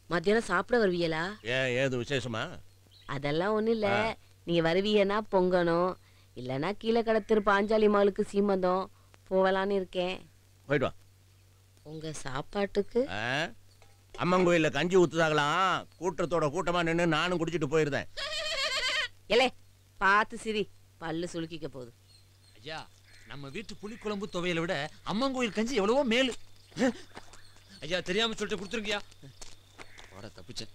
மத்தியானம் சாப்பிட வருவீங்களா ஏன் ஏது விசேஷமா அதெல்லாம் ஒண்ணும் இல்ல ஆ. நீங்க வருவீங்கன்னா பொங்கணும் இல்லனா கீழே கடத்திரு பாஞ்சாலி மகளுக்கு சீமந்தம் போகலான்னு இருக்கேன் போயிட்டு வா உங்க சாப்பாட்டுக்கு ஆ? அம்மன் கோயில்ல கஞ்சி ஊத்துதாகலாம் கூட்டத்தோட கூட்டமா நின்னு நானும் குடிச்சிட்டு போயிருந்தேன் எலே பார்த்து சிரி பல்லு சுளுக்கிக்க போகுது ஐயா நம்ம வீட்டு புளிக்குழம்பு துவையலை விட அம்மன் கோயில் கஞ்சி எவ்வளவோ மேலு ஐயா தெரியாம சொல்லிட்டு கொடுத்துருங்கய்யா போட தப்பிச்சேன்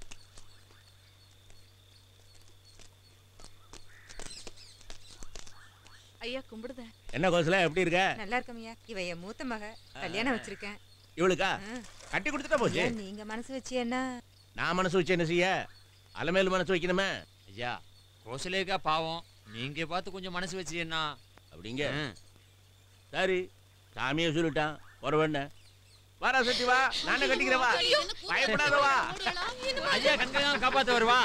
ஐயா கும்பிடுதேன் என்ன கோசல எப்படி இருக்க நல்லா இருக்கமையா இவ என் மூத்த மக கல்யாணம் வச்சிருக்கேன் இவளுக்கா ஆ. கட்டி கொடுத்துட்டா போச்சு ஐயா, நீங்க மனசு வச்சியன்னா நான் மனசு வச்சு என்ன செய்ய அலமேல் மனசு வைக்கணுமே ஐயா கோசலேக்கா பாவம் நீங்க பார்த்து கொஞ்சம் மனசு வச்சு என்ன அப்படிங்க சரி சாமியை சொல்லிட்டான் பொறவண்ண வாரா சத்தி வா நானே கட்டிக்கிறேன் வா பயப்படாத வா ஐயா கண்கையால காப்பாத்த வருவா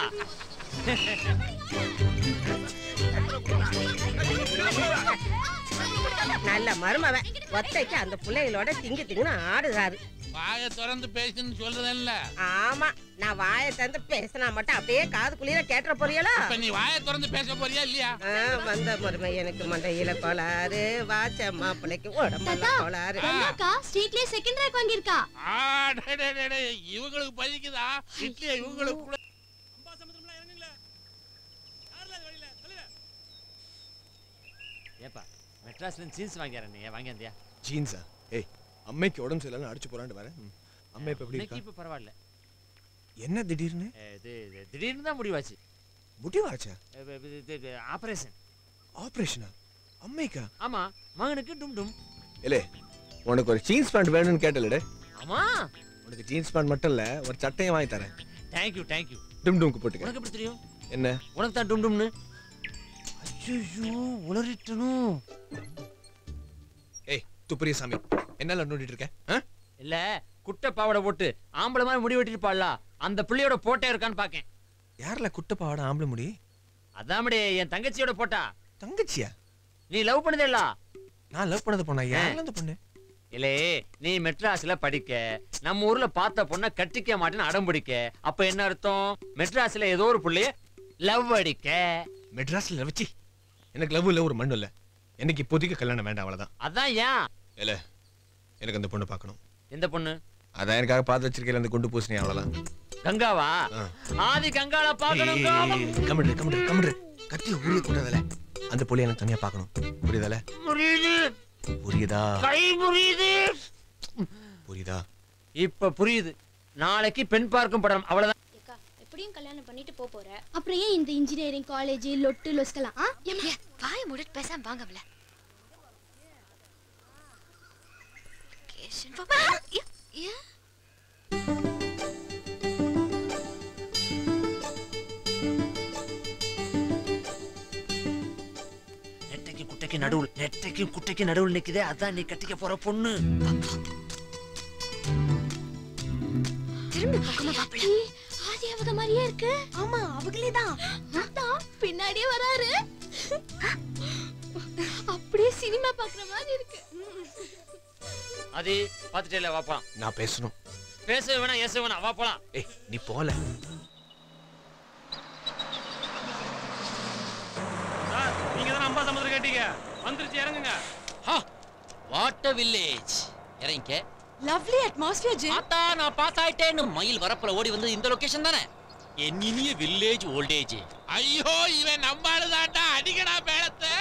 நல்ல மருமவன் ஒத்தைக்கு அந்த பிள்ளைகளோட திங்கு திங்குன்னு ஆடுறாரு வாயை திறந்து பேசுன்னு சொல்றதில்ல ஆமா நான் வாயை திறந்து பேசினா மட்டும் அப்படியே காது குளிர கேட்டுற போறியலா இப்ப நீ வாயை திறந்து பேச போறியா இல்லையா ஆ, வந்த மருமை எனக்கு மண்டையில கோளாறு வாச்சம்மா பிள்ளைக்கு உடம்புல கோளாறு அக்கா ஸ்ட்ரீட்லயே செகண்ட் ரேங்க் வாங்கியிருக்கா ஆ, டே, டே, டே, டே, இவங்களுக்கு பசிக்குதா இட்லியா இவங்களுக்கு கூட ஏப்பா மெட்ராஸ்ல இருந்து ஜீன்ஸ் வாங்கியாரன் நீ வாங்கியாந்தியா ஜீன்ஸா ஏய் அம்மைக்கு உடம்பு சரியில்லைன்னு அடிச்சு போறான்னு வரேன் ம். அம்மா இப்ப எப்படி இன்னைக்கு இருக்கா இப்ப பரவாயில்ல என்ன திடீர்னு ஏ, இது இது திடீர்னு தான் முடிவாச்சு முடிவாச்சா ஆபரேஷன் ஆபரேஷனா அம்மைக்கா ஆமா மகனுக்கு டும் டும் இல்லே உனக்கு ஒரு ஜீன்ஸ் பேண்ட் வேணும்னு கேட்டலடே ஆமா உனக்கு ஜீன்ஸ் பேண்ட் மட்டும் இல்ல ஒரு சட்டையும் வாங்கி தரேன் தேங்க்யூ தேங்க்யூ டும் டும்க்கு போட்டுக்க உனக்கு எப்படி தெரியும் என்ன உனக்கு தான் டும் டும்னு ஐயோ உளறிட்டனும் ஏய் துப்பரிய சாமி என்னால நோண்டிட்டு இருக்க ஆ? இல்ல குட்டை பாவாடை போட்டு ஆம்பளை மாதிரி முடி வெட்டிருப்பாள்ல அந்த பிள்ளையோட போட்டே இருக்கான்னு பாக்கேன் யார்ல குட்ட பாவாடை ஆம்பளை முடி அதாமடி என் தங்கச்சியோட போட்டா தங்கச்சியா நீ லவ் பண்ணதேல்ல நான் லவ் பண்ணது பொண்ணா யார்ல அந்த பொண்ணு இல்லே நீ மெட்ராஸ்ல படிக்க நம்ம ஊர்ல பார்த்த பொண்ண கட்டிக்க மாட்டேன்னு அடம் பிடிக்க அப்ப என்ன அர்த்தம் மெட்ராஸ்ல ஏதோ ஒரு புள்ளைய லவ் அடிக்க மெட்ராஸ்ல வச்சு எனக்கு லவ் இல்ல ஒரு மண்ணு இல்ல எனக்கு இப்போதைக்கு கல்யாணம் வேண்டாம் அவ்வளவுதான் அதான் ஏன் இல்ல எனக்கு அந்த பொண்ணு பார்க்கணும் எந்த பொண்ணு அதான் எனக்காக பார்த்து வச்சிருக்கேன் அந்த குண்டு பூசணி அவ்வளவுதான் கங்காவா ஆ. ஆதி கங்கால பாக்கணும் காமம். கம்மிடு கம்மிடு கம்மிடு கத்தி ஊரே கூடாதல அந்த புள்ளி எனக்கு தனியா பார்க்கணும் புரியுதால புரியுது புரியுதா கை புரியுது புரியுதா இப்ப புரியுது நாளைக்கு பெண் பார்க்கும் படம் அவ்வளவுதான் அக்கா எப்படியும் கல்யாணம் பண்ணிட்டு போக போற அப்புறம் ஏன் இந்த இன்ஜினியரிங் காலேஜ் லொட்டு லொஸ்கலாம் ஆ? ஏம்மா, வாய மூடிட்டு பேசாம வாங்கம்ல Location for- ஆ, ஏ- ஏ- நெட்டைக்கு குட்டைக்கு நடுவுல நெட்டைக்கு குட்டைக்கு நடுவுல நிக்குதே அதான் நீ கட்டிக்க போற பொண்ணு திரும்பி பார்க்காம மாப்பிள்ள ஏய், ஆதி அவங்க மாதிரியே இருக்கு ஆமா அவங்களே தான் அதான் பின்னாடியே வராரு அப்படியே சினிமா பாக்குற மாதிரி இருக்கு அது பாத்துட்டே வா போலாம் நான் பேசணும் பேச வேணாம் ஏச வேணாம் வா போலாம் ஏய் நீ போல நீங்க தானே அம்பா சமுத்திரம் கேட்டீங்க வந்துருச்சு இறங்குங்க வாட் அ வில்லேஜ் இறங்கிக்க லவ்லி அட்மாஸ்பியர் ஜி ஆத்தா நான் பாஸ் ஆயிட்டேன்னு மயில் வரப்புல ஓடி வந்து இந்த லொகேஷன் தானே என் இனிய வில்லேஜ் ஓல்டேஜ் ஐயோ இவன் நம்பாளுதான்டா அடிக்கடா மேளத்தை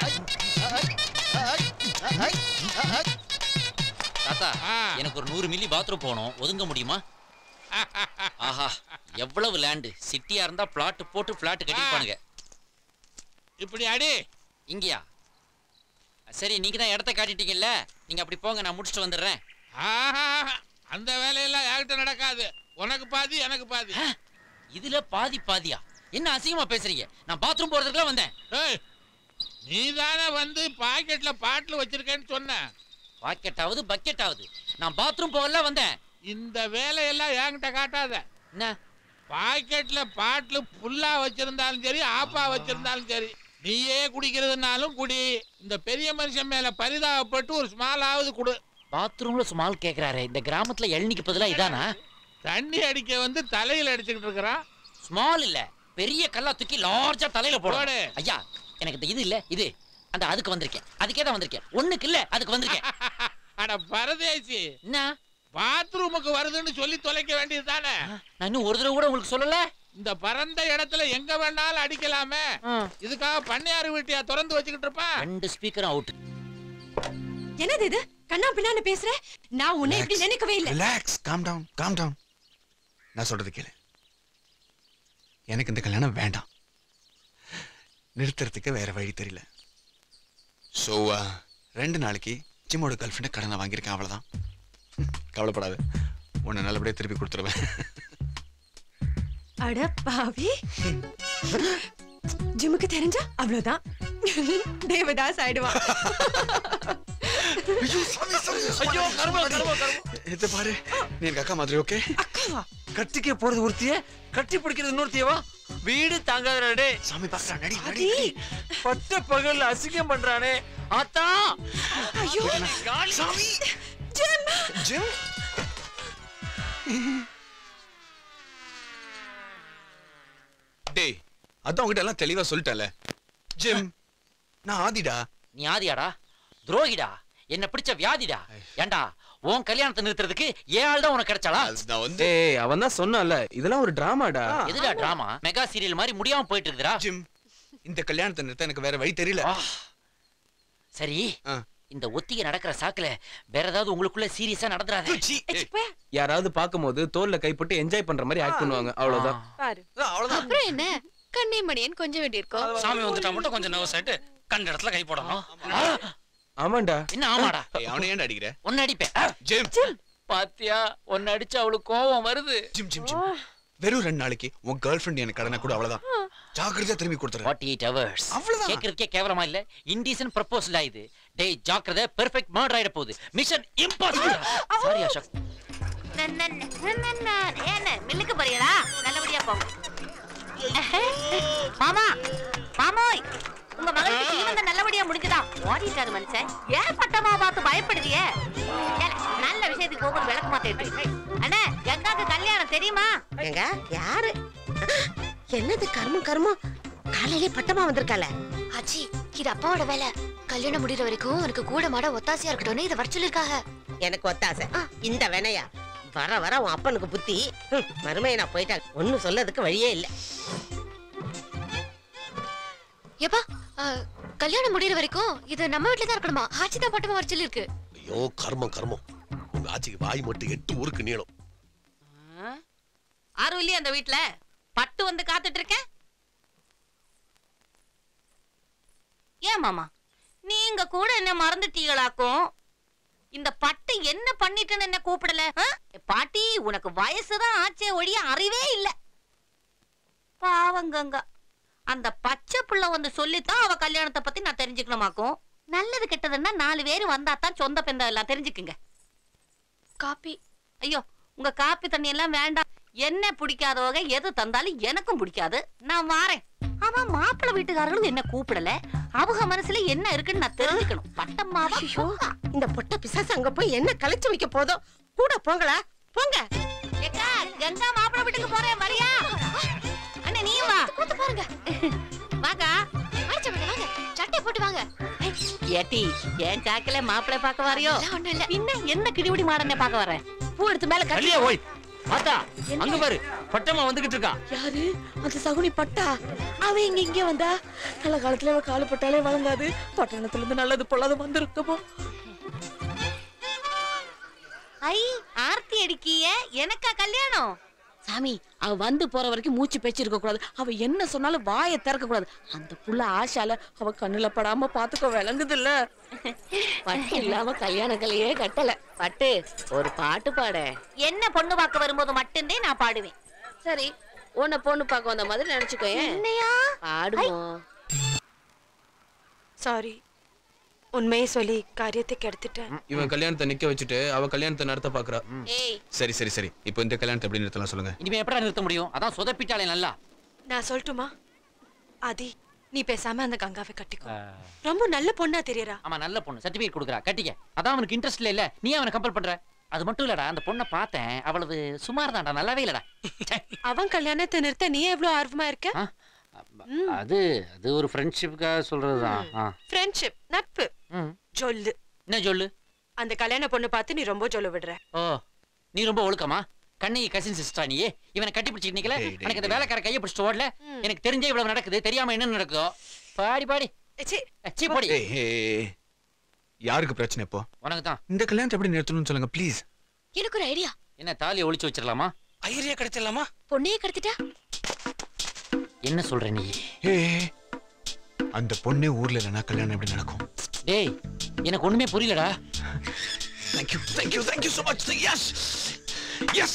தாத்தா ஆ. எனக்கு ஒரு நூறு மில்லி பாத்ரூம் போகணும் ஒதுங்க முடியுமா ஆஹா எவ்வளவு லேண்டு சிட்டியா இருந்தா பிளாட் போட்டு பிளாட் கட்டிருப்பானுங்க இப்படி அடி இங்கயா சரி நீங்க தான் இடத்த காட்டிட்டீங்கல்ல நீங்க அப்படி போங்க நான் முடிச்சுட்டு வந்துடுறேன் ஆஹா, அந்த வேலையெல்லாம் என்கிட்ட நடக்காது உனக்கு பாதி எனக்கு பாதி இதுல பாதி பாதியா என்ன அசிங்கமா பேசுறீங்க நான் பாத்ரூம் போறதுக்குலாம் வந்தேன் ஏய், நீ தானே வந்து பாக்கெட்ல பாட்டில் வச்சிருக்கேன்னு சொன்ன பாக்கெட்டாவது பக்கெட்டாவது நான் பாத்ரூம் போகல வந்தேன் இந்த வேலையெல்லாம் என்கிட்ட காட்டாத என்ன பாக்கெட்ல பாட்டில் ஃபுல்லா வச்சிருந்தாலும் சரி ஆப்பா வச்சிருந்தாலும் சரி நீயே குடிக்கிறதுனாலும் குடி இந்த பெரிய மனுஷன் மேல பரிதாபப்பட்டு ஒரு ஸ்மாலாவது கொடு பாத்ரூம்ல சுமால் கேக்குறாரு இந்த கிராமத்துல எள்னிக்கு பதிலா இதானா தண்ணி அடிக்க வந்து தலையில அடிச்சுக்கிட்டு இருக்கிறான் ஸ்மால் இல்ல பெரிய கல்லா தூக்கி லார்ஜா தலையில போடு போடு. ஐயா எனக்கு இந்த இது இல்ல இது அந்த அதுக்கு வந்திருக்கேன் அதுக்கே தான் வந்திருக்கேன் ஒண்ணுக்கு இல்ல அதுக்கு வந்திருக்கேன் அட பரதேசி என்ன பாத்ரூமுக்கு வருதுன்னு சொல்லி தொலைக்க வேண்டியது தானே நான் இன்னும் ஒரு தடவை கூட உங்களுக்கு சொல்லல இந்த பரந்த இடத்துல எங்க வேணாலும் அடிக்கலாமே இதுக்காக பண்ணையாரு வீட்டையா திறந்து வச்சுக்கிட்டு இருப்பான் ரெண்டு ஸ்பீக்கரும் அவுட் என்னது இது கண்ணா பின்னான்னு பேசுற நான் உன்னை இப்படி நினைக்கவே இல்ல relax calm down calm down நான் சொல்றது கேளு எனக்கு இந்த கல்யாணம் வேண்டாம் நிறுத்துறதுக்கு வேற வழி தெரியல ஸோ ரெண்டு நாளைக்கு ஜிம்மோட கேர்ள் ஃப்ரெண்டை கடனை வாங்கியிருக்கேன் அவ்வளோதான் கவலைப்படாத உன்னை நல்லபடியாக திருப்பி கொடுத்துருவேன் அட பாவி ஜிம்முக்கு தெரிஞ்சா அவ்வளவுதான் தேவதாஸ் ஆயிடுவான் ஐயோ கர்மம் கர்மம் கர்மம் இது பாரு நீ எனக்கு அக்கா மாதிரி ஓகே அக்காவா கட்டிக்க போறது ஒருத்திய கட்டி பிடிக்கிறது இன்னொருத்தியவா வீடு தாங்காதடா டேய் சாமி பார்க்கறா நடி நடி அடி பட்ட பகல்ல அசிங்கம் பண்றானே ஆத்தா ஐயோ காலி சாமி ஜிம் ஜிம் டேய் அதான் உங்ககிட்ட எல்லாம் தெளிவா சொல்லிட்டேன்ல ஜிம் நான் ஆதிடா நீ ஆதியாடா துரோகிடா என்ன பிடிச்ச வியாதிடா ஏன்டா உன் கல்யாணத்தை நிறுத்துறதுக்கு ஏன் ஆள் தான் உனக்கு கிடைச்சாளா அது நான் வந்து ஏய் அவன் தான் சொன்னான்ல இதெல்லாம் ஒரு டிராமாடா எதுடா டிராமா மெகா சீரியல் மாதிரி முடியாம போயிட்டு இருக்குதுடா ஜிம் இந்த கல்யாணத்தை நிறுத்த எனக்கு வேற வழி தெரியல ஆ. சரி ஆ. இந்த ஒத்திகை நடக்கிற சாக்குல வேற ஏதாவது உங்களுக்குள்ள சீரியஸா நடந்துறாது சீ, ஏய், யாராவது பாக்கும்போது தோல்ல கைப்பட்டு என்ஜாய் பண்ற மாதிரி ஆக்ட் பண்ணுவாங்க அவ்வளவுதான் பாரு அவ்வளவுதான் அப்புறம் என்ன கண்ணே மணியன் கொஞ்சம் வேண்டியிருக்கோம் சாமி வந்துட்டா மட்டும் கொஞ்சம் நர்வஸ் ஆயிட்டு கண்ட இடத்துல கை போடணும் ஆமாண்டா என்ன ஆமாடா ஏய், அவனை ஏன்டா அடிக்கிற ஒன்னு அடிப்பேன் ஆ, ஜிம் பாத்தியா ஒன்னு அடிச்சு அவளுக்கு கோவம் வருது ஜிம் ஜிம் ஜிம் வெறும் ரெண்டு நாளைக்கு உன் கேர்ள் ஃப்ரெண்ட் எனக்கு கடனை கூட அவ்வளவுதான் ஜாக்கிரதையா திரும்பி கொடுத்துறேன் ஃபார்ட்டி எயிட் ஹவர்ஸ் அவ்வளவுதான். கேட்கறதுக்கே கேவலமா இல்ல இன்டீசன் ப்ரப்போசல் இது டேய் ஜாக்கிரதை பெர்ஃபெக்ட் மர்டர் ஆயிட போகுது மிஷன் இம்பாசிபிள் சாரி அசோக் என்ன மில்லுக்கு போறீங்களா நல்லபடியா போங்க மாமா மாமோய் உங்க மகளுக்கு சீமந்தம் நல்லபடியா முடிஞ்சுதா ஓடிட்டாரு மனுஷன் ஏன் பட்டமா பார்த்து பயப்படுதியே ஏல, நல்ல விஷயத்துக்கு போகும்போது விளக்க மாட்டேன் அண்ணா கங்காக்கு கல்யாணம் தெரியுமா எங்க யாரு என்னது கர்மம் கர்மம் காலையிலே பட்டமா வந்திருக்கால ஆச்சி இது அப்பாவோட வேலை கல்யாணம் முடிகிற வரைக்கும் உனக்கு கூட மாட ஒத்தாசையா இருக்கட்டும்னு இதை வர சொல்லிருக்காங்க எனக்கு ஒத்தாசை இந்த வேணையா வர வர உன் அப்பனுக்கு புத்தி ஹம், மருமையை நான் போயிட்டேன் ஒன்னும் சொல்லதுக்கு வழியே இல்ல ஏப்பா ஆ, கல்யாணம் முடிகிற வரைக்கும் இது நம்ம வீட்ல தான் இருக்கணுமா ஆச்சி தான் பட்டமா வர சொல்லிருக்கு ஐயோ கர்மம் கர்மம் உங்க ஆச்சிக்கு வாய் மட்டும் எட்டு ஊருக்கு நீளம் யாரும் இல்லையா அந்த வீட்ல பட்டு வந்து காத்துட்டு இருக்கேன் ஏன் மாமா நீங்க கூட என்ன மறந்துட்டீங்களாக்கும் இந்த பட்டு என்ன பண்ணிட்டுன்னு என்ன கூப்பிடல ஆ? பாட்டி உனக்கு வயசுதான் ஆச்சே ஒழிய அறிவே இல்ல பாவங்கங்க அந்த பச்சை புள்ள வந்து சொல்லித்தான் அவ கல்யாணத்தை பத்தி நான் தெரிஞ்சுக்கணுமாக்கும் நல்லது கெட்டதுன்னா நாலு பேர் வந்தா தான் சொந்த பெந்த எல்லாம் தெரிஞ்சுக்குங்க காப்பி ஐயோ உங்க காப்பி தண்ணி எல்லாம் வேண்டாம் என்ன பிடிக்காதவங்க எது தந்தாலும் எனக்கும் பிடிக்காது நான் வாரேன் ஆமா மாப்பிள்ளை வீட்டுக்காரர்களும் என்ன கூப்பிடல அவங்க மனசுல என்ன இருக்குன்னு நான் தெரிஞ்சுக்கணும் பட்டம்மாவா போகா. இந்த பொட்ட பிசாசு அங்க போய் என்ன கலைச்சு வைக்க போதோ கூட போங்களா போங்க ஏக்கா கங்கா மாப்பிள்ளை வீட்டுக்கு போறேன் வரியா அண்ணே நீ வா கூத்து பாருங்க வாக்கா ஆச்சி மேடம் வாங்க சட்டை போட்டு வாங்க ஏட்டி ஏன் சாக்கில மாப்பிள்ளை பார்க்க வரையோ அதெல்லாம் ஒண்ணும் இல்ல பின்ன என்ன கிடிபிடி மாடனே பார்க்க வரேன் பூ எடுத்து மேல கட்டி தள்ளியே ஓய் ஆத்தா அங்க பாரு பட்டமா வந்துகிட்டு இருக்கா யாரு அந்த சகுனி பட்டா அவ இங்க இங்க வந்தா நல்ல காலத்துல அவ காலு பட்டாலே வழங்காது பட்டணத்துல இருந்து நல்லது பொல்லாத வந்திருக்கமோ ஐ ஆர்த்தி அடிக்கிய எனக்கா கல்யாணம் சாமி அவ வந்து போற வரைக்கும் மூச்சு பேச்சு இருக்க கூடாது அவ என்ன சொன்னாலும் வாயை திறக்க கூடாது அந்த புள்ள ஆஷால அவ கண்ணுல படாம பாத்துக்கோ விளங்குது இல்ல பட்டு இல்லாம கல்யாண கலையே கட்டல பட்டு ஒரு பாட்டு பாட என்ன பொண்ணு பார்க்க வரும்போது மட்டும்தான் நான் பாடுவேன் சரி உன்னை பொண்ணு பார்க்க வந்த மாதிரி நினைச்சுக்கோ என்னையா பாடுவோம் சாரி உண்மையை சொல்லி காரியத்தை கெடுத்துட்டேன் இவன் கல்யாணத்தை நிக்க வச்சுட்டு அவ கல்யாணத்தை நடத்த பாக்குறா ஏய் சரி சரி சரி இப்போ இந்த கல்யாணத்தை எப்படி நிறுத்தலாம் சொல்லுங்க இனிமே எப்படா நிறுத்த முடியும் அதான் சொதப்பிட்டாலே நல்லா நான் சொல்லட்டுமா ஆதி நீ பேசாம அந்த கங்காவை கட்டிக்கோ ரொம்ப நல்ல பொண்ணா தெரியறா ஆமா நல்ல பொண்ணு சர்டிபிகேட் கொடுக்குறா கட்டிக்க அதான் அவனுக்கு இன்ட்ரெஸ்ட் இல்ல நீ அவனை கம்பல் பண்ற அது மட்டும் இல்லடா அந்த பொண்ணை பார்த்தேன் அவ்வளவு சுமார் தான்டா நல்லாவே இல்லடா அவன் கல்யாணத்தை நிறுத்த நீ எவ்வளவு ஆர்வமா இருக்க அது அது ஒரு ஃப்ரெண்ட்ஷிப்புக்காக சொல்றதுதான் ஆ. ஃப்ரெண்ட்ஷிப் நட்பு ம். சொல்லு என்ன சொல்லு அந்த கல்யாண பொண்ணு பார்த்து நீ ரொம்ப சொல்ல விடுற ஓ நீ ரொம்ப ஒழுக்கமா கண்ணகி கசின் சிஸ்டா நீ இவனை கட்டி பிடிச்சிட்டு நிக்கல டேய், டேய், எனக்கு இந்த டேய். வேலைக்கார கையை பிடிச்சிட்டு ஓடல எனக்கு தெரிஞ்சே இவ்வளவு நடக்குது தெரியாம என்ன நடக்குதோ பாடி பாடி சீ போடி ஏய், ஏய், ஏய். யாருக்கு பிரச்சனை இப்போ உனக்கு தான் இந்த கல்யாணத்தை எப்படி நிறுத்தணும்னு சொல்லுங்க ப்ளீஸ் எனக்கு ஒரு ஐடியா என்ன தாலியை ஒளிச்சு வச்சிடலாமா ஐரியா கிடைச்சிடலாமா பொண்ணையே கடத்திட்டா என்ன சொல்ற நீ ஏய் அந்த பொண்ணே ஊர்ல இல்லைன்னா கல்யாணம் எப்படி நடக்கும் டேய் எனக்கு ஒண்ணுமே புரியலடா thank you thank you thank you so much yes yes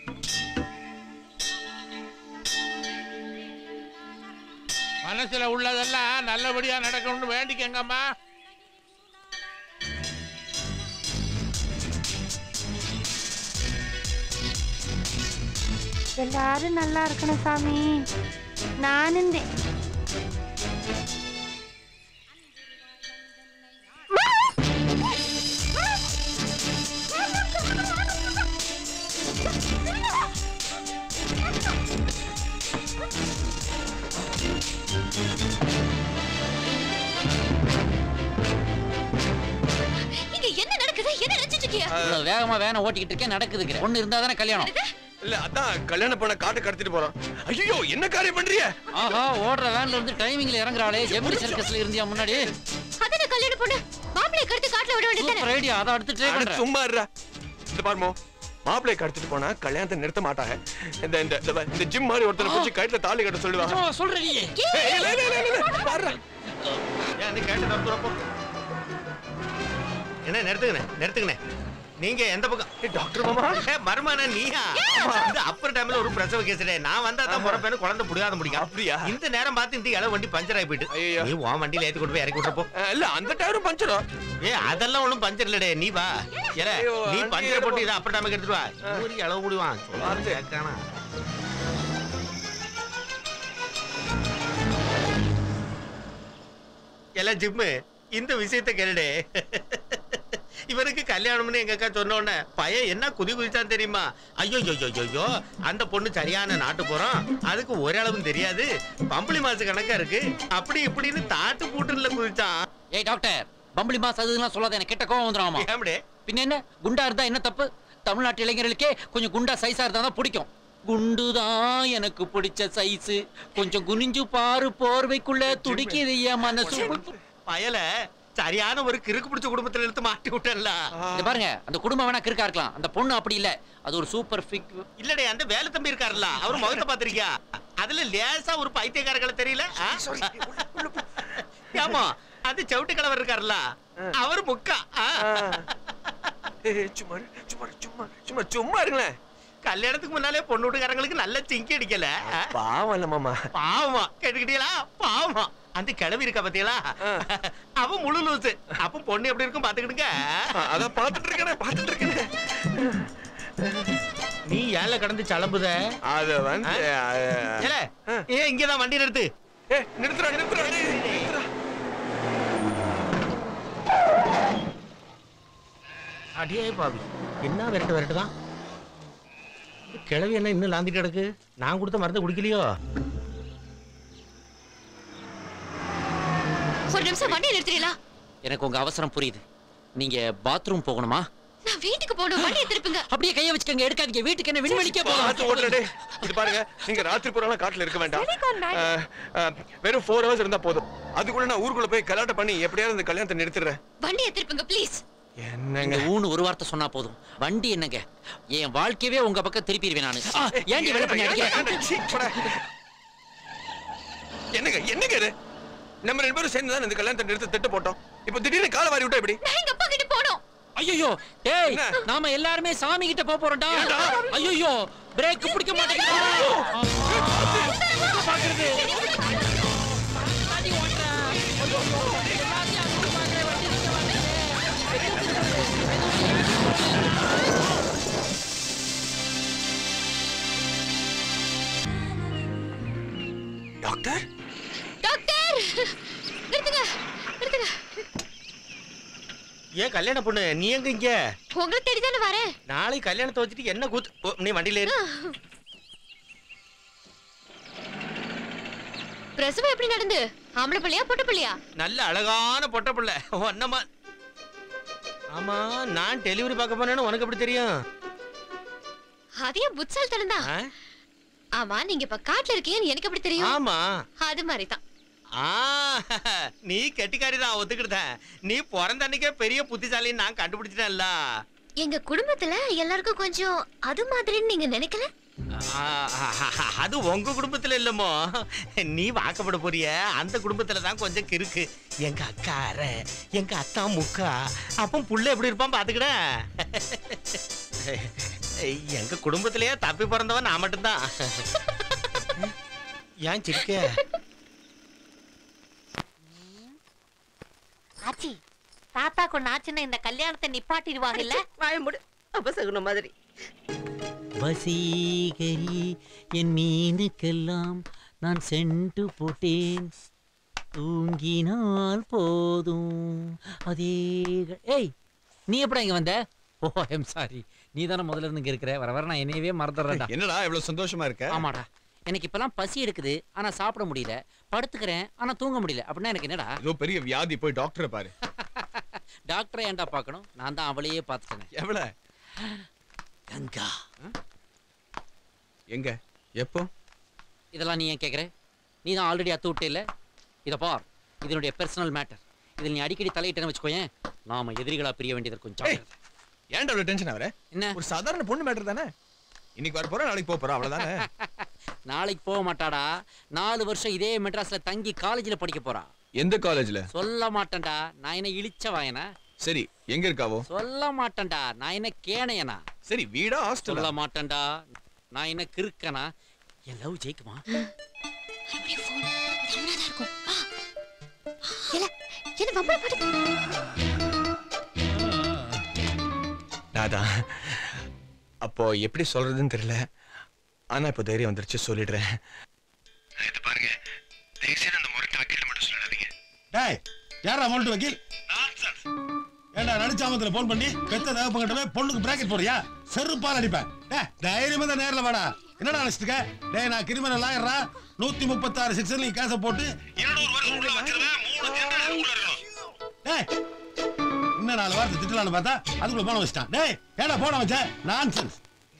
மனசுல உள்ளதெல்லாம் நல்லபடியா நடக்கணும்னு வேண்டிக்கங்கம்மா எல்லாரும் நல்லா இருக்கணும் சாமி நானும் இங்க என்ன நடக்குது என்ன நினைச்சிட்டு இருக்கியா இவ்வளவு வேகமா வேனை ஓட்டிக்கிட்டு இருக்கேன் நடக்குதுங்கிற ஒண்ணு இருந்தா தானே கல்யாணம் இல்ல அதான் கல்யாணம் பண்ண காட்டு கடத்திட்டு போறோம் ஐயோ என்ன காரியம் பண்றீங்க ஆஹா ஓடுற வேன்ல இருந்து டைமிங்ல இறங்குறாளே ஜெமினி சர்க்கஸ்ல இருந்தியா முன்னாடி அதான கல்யாண பொண்ணு மாப்பிள்ளை கடத்தி காட்டுல விட வேண்டியது சூப்பர் ஐடியா அதை அடுத்து ட்ரை அட, பண்றேன் சும்மா இருடா இந்த பாருமோ மாப்பிள்ளை கடத்திட்டு போனா கல்யாணத்தை நிறுத்த மாட்டாங்க இந்த இந்த இந்த பாரு, இந்த ஜிம் மாதிரி ஒருத்தனை பிடிச்சி கயிற்றுல தாலி கட்ட சொல்லுவாங்க சொல்ற நீ ஏய், இல்ல, இல்ல, இல்ல, இல்ல, இல்ல, பாருடா. ஏன் நீ கேட்டு நடத்துறப்போ என்ன நிறுத்துங்கண்ணே நிறுத்துங்கண்ணே நீங்க எந்த பக்கம் டாக்டர் மாமா மருமான நீயா இந்த அப்பர் டைம்ல ஒரு பிரசவ கேஸ்டே நான் வந்தா தான் பிறப்பேன்னு குழந்தை புடியாத முடியும் அப்படியா இந்த நேரம் பார்த்து இந்த இளவு வண்டி பஞ்சர் ஆகி போயிட்டு நீ உன் வண்டியில ஏத்தி கொண்டு போய் இறக்கி விட்டுறப்போ இல்ல அந்த டயரும் பஞ்சரும் ஏ அதெல்லாம் ஒண்ணும் பஞ்சர் இல்லடே நீ வா ஏல ஐயோ, நீ அங்கேயே பஞ்சர் போட்டு இருப்போம். இதை அப்பர் டைமுக்கு எடுத்துட்டு வா ஊரி இளவு முடிவான் சொல்லாது கேட்கானா எல்லாம் ஜிம்மு இந்த விஷயத்தை கேளுடே இவருக்கு கல்யாணம்னு எங்க அக்கா சொன்ன உடனே பையன் என்ன குதி குதிச்சான் தெரியுமா ஐயோ ஐயோ ஐயோ அந்த பொண்ணு சரியான நாட்டு போறோம் அதுக்கு ஒரளவும் தெரியாது பம்பளி மாசு கணக்கா இருக்கு அப்படி இப்படின்னு தாட்டு பூட்டுல குதிச்சான் ஏய் டாக்டர் பம்பளி மாஸ் அதுலாம் சொல்லாத எனக்கு கிட்ட கோவம் வந்துடும் ஏம்டே பின்ன என்ன குண்டா இருந்தா என்ன தப்பு தமிழ்நாட்டு இளைஞர்களுக்கே கொஞ்சம் குண்டா சைஸா இருந்தா தான் பிடிக்கும் குண்டுதான் எனக்கு பிடிச்ச சைஸ் கொஞ்சம் குனிஞ்சு பாரு போர்வைக்குள்ள துடிக்குது என் மனசு பயல சரியான ஒரு கிறுக்கு பிடிச்ச குடும்பத்துல இழுத்து மாட்டி விட்டல இங்க பாருங்க அந்த குடும்பம் வேணா கிறுக்கா இருக்கலாம் அந்த பொண்ணு அப்படி இல்ல அது ஒரு சூப்பர் ஃபிக் இல்லடே அந்த வேலை தம்பி இருக்காருல்ல அவர் முகத்தை பாத்திருக்கியா அதுல லேசா ஒரு பைத்தியக்காரர்களை தெரியல ஆ? ஆமா அது சவுட்டு கலவர் இருக்காருல்ல அவர் முக்கா ஆ. ஏய், சும்மா இரு, சும்மா இரு, சும்மா சும்மா சும்மா இருங்களேன் கல்யாணத்துக்கு முன்னாலே பொண்ணு வீட்டுக்காரங்களுக்கு நல்ல சிங்கி அடிக்கல ஆ? பாவம் இல்ல மாமா பாவமா கேட்டுக்கிட்டீங்களா பாவமா அந்த கிளவி இருக்கா பாத்தீங்களா அவ முழு லூசு அப்ப பொண்ணு எப்படி இருக்கும் பாத்துக்கிடுங்க அதான் பாத்துட்டு இருக்கேனே பாத்துட்டு இருக்கேனே நீ ஏன்ல கடந்து சலம்புத அது வந்து ஏல ஏன் இங்கதான் வண்டி நிறுத்து ஏ நிறுத்துறா நிறுத்துறா டேய், நிறுத்துறா அடியே பாவி என்ன விரட்டு விரட்டு தான் கிளவி என்ன இன்னும் லாந்திட்டு கிடக்கு நான் கொடுத்த மருந்து குடிக்கலையோ ஒரு நிமிஷம் வண்டியை நிறுத்துறீங்களா எனக்கு உங்க அவசரம் புரியுது நீங்க பாத்ரூம் போகணுமா நான் வீட்டுக்கு போகணும் வண்டியை திருப்புங்க அப்படியே கைய வச்சுக்கங்க எடுக்காதீங்க வீட்டுக்கு என்ன விண்வெளிக்கே பார்த்து ஓட்டுற டேய். இது பாருங்க நீங்க ராத்திரி பூரா காட்டுல இருக்க வேண்டாம் அஹ், அஹ், வெறும் ஃபோர் ஹவர்ஸ் இருந்தா போதும் அதுக்குள்ள நான் ஊருக்குள்ள போய் கலாட்டம் பண்ணி எப்படியாவது இந்த கல்யாணத்தை நிறுத்திடுறேன் வண்டியை திருப்புங்க ப்ளீஸ் என்னங்க ஊன்னு ஒரு வார்த்தை சொன்னா போதும் வண்டி என்னங்க என் வாழ்க்கையவே உங்க பக்கம் திருப்பிடுவேன் நானு ஆ, ஏன்டி வேலை பண்ணி அடிக்கிற என்னங்க என்னங்க இது நம்ம ரெண்டு பேரும் சேர்ந்து தான் இந்த கல்யாணத்தை நிறுத்த திட்டு போட்டோம் இப்போ திடீர்னு காலை வாரி விட்டா எப்படி நான் எங்க அப்பா கிட்ட போகணும் ஐயோ டேய் நாம எல்லாருமே சாமி கிட்ட போக போறோம்டா ஐயோ பிரேக் பிடிக்க மாட்டேங்குது பாக்குறது டாக்டர் டாக்டர் நிறுத்துங்க நிறுத்துங்க ஏன் கல்யாண பொண்ணு நீ எங்க இங்க உங்களை தேடி தானே வரேன் நாளைக்கு கல்யாணத்தை வச்சுட்டு என்ன கூத்து ஓ, நீ வண்டியில ஏறு பிரசவம் எப்படி நடந்து ஆம்பளை பிள்ளையா பொட்ட பிள்ளையா நல்ல அழகான பொட்ட பிள்ளை ஒன்னமா ஆமா நான் டெலிவரி பார்க்க போனேன்னு உனக்கு எப்படி தெரியும் அதே புட்சால் தான் ஆ? ஆமா நீங்க இப்ப காட்டுல இருக்கீங்கன்னு எனக்கு எப்படி தெரியும் ஆமா அது மாதிரி தான் ஆ நீ கெட்டிக்காரி தான் ஒத்துக்கிட்டேன் நீ பிறந்த அன்னைக்கே பெரிய புத்திசாலின்னு நான் கண்டுபிடிச்சிட்டேன்ல எங்க குடும்பத்துல எல்லாருக்கும் கொஞ்சம் அது மாதிரின்னு நீங்க நினைக்கல ஆ, அது உங்க குடும்பத்துல இல்லமோ நீ வாக்கப்பட போறிய அந்த குடும்பத்துல தான் கொஞ்சம் கிறுக்கு எங்க அக்கா அரை எங்க அத்தா முக்கா அப்போ புள்ள எப்படி இருப்பான் பாத்துக்கிட எங்க குடும்பத்திலேயே தப்பி பிறந்தவன் நான் மட்டும்தான் ஏன் சிரிக்க ஆச்சி தாத்தா கொண்டு ஆச்சுன்னா இந்த கல்யாணத்தை நிப்பாட்டிடுவாங்கல்ல வாய முடு அபசகுன மாதிரி வசீகரி என் மீனுக்கெல்லாம் நான் சென்று போட்டேன் தூங்கினால் போதும் அதே க- ஏய் நீ எப்படா இங்க வந்த ஓ ஐம் சாரி நீ தானே முதல்ல இருந்து இங்க இருக்கிற வர வர நான் என்னையவே மறந்துடுறேன்டா என்னடா இவ்வளவு சந்தோஷமா இருக்க ஆமாடா எனக்கு இப்பெல்லாம் பசி எடுக்குது ஆனா சாப்பிட முடியல படுத்துக்கிறேன் ஆனா தூங்க முடியல அப்படின்னா எனக்கு என்னடா ஏதோ பெரிய வியாதி போய் டாக்டரை பாரு டாக்டரை ஏன்டா பார்க்கணும் நான் தான் அவளையே பார்த்துட்டேன் எவ்வளவு கங்கா எங்க எப்போ இதெல்லாம் நீ ஏன் கேட்குற நீ தான் ஆல்ரெடி அத்து விட்டே இல்லை இதை பார் இதனுடைய பர்சனல் மேட்டர் இதில் நீ அடிக்கடி தலையிட்டேன்னு வச்சுக்கோயேன் நாம எதிரிகளா பிரிய வேண்டியது கொஞ்சம் ஜாக்கிரதை. ஏன்டா அவ்வளவு டென்ஷன் ஆவற என்ன ஒரு சாதாரண பொண்ணு மேட்டர் தானே இன்னைக்கு வர போறோம் நாளைக்கு போக போறோம் அவ்வளவுதானே நாளைக்கு போக மாட்டாடா நாலு வருஷம் இதே மெட்ராஸ்ல தங்கி காலேஜ்ல படிக்க போறா எந்த காலேஜ்ல சொல்ல மாட்டேன்டா நான் என்ன இழிச்ச வாயனா சரி எங்க இருக்காவோ சொல்ல மாட்டேன்டா நான் என்ன கேனையனா சரி வீடா சொல்ல ஹாஸ்டலா மாட்டேன்டா நான் என்ன கிறுக்கனா என் லவ் ஜெயிக்குமா மறுபடியும் phone. தவறாதான் இருக்கும். வா. இல்ல, என்ன வம்பளை போட்டு நாதான் அப்போ எப்படி சொல்றதுன்னு தெரியல ஆனா இப்போ தைரியம் வந்துருச்சு சொல்லிடுறேன் இது பாருங்க தயவுசெய்து அந்த முரட்டு வக்கீல் மட்டும் சொல்லாதீங்க டேய் யாரா மோல்ட்டு வக்கீல் ஏண்டா நடிச்சாமத்துல போன் பண்ணி பெத்த தேவப்பங்கிட்ட போய் பொண்ணுக்கு பிராக்கெட் போறியா செருப்பால் அடிப்பேன் டேய் தைரியமா தான் நேர்ல வாடா என்னடா நினைச்சிட்டு இருக்க? டேய் நான் கிரிமினல் லாயர்ரா நூத்தி முப்பத்தாறு செக்ஷன் நீ கேஸ போட்டு இருநூறு வருஷம் உள்ள வச்சிருவேன் மூணு ஜெனரல் உள்ள இருக்கணும் டேய் இன்னும் நாலு வாரத்தை திட்டலான்னு பார்த்தா அதுக்குள்ள போன வச்சிட்டான் டேய் ஏடா போன வச்ச நான்சென்ஸ்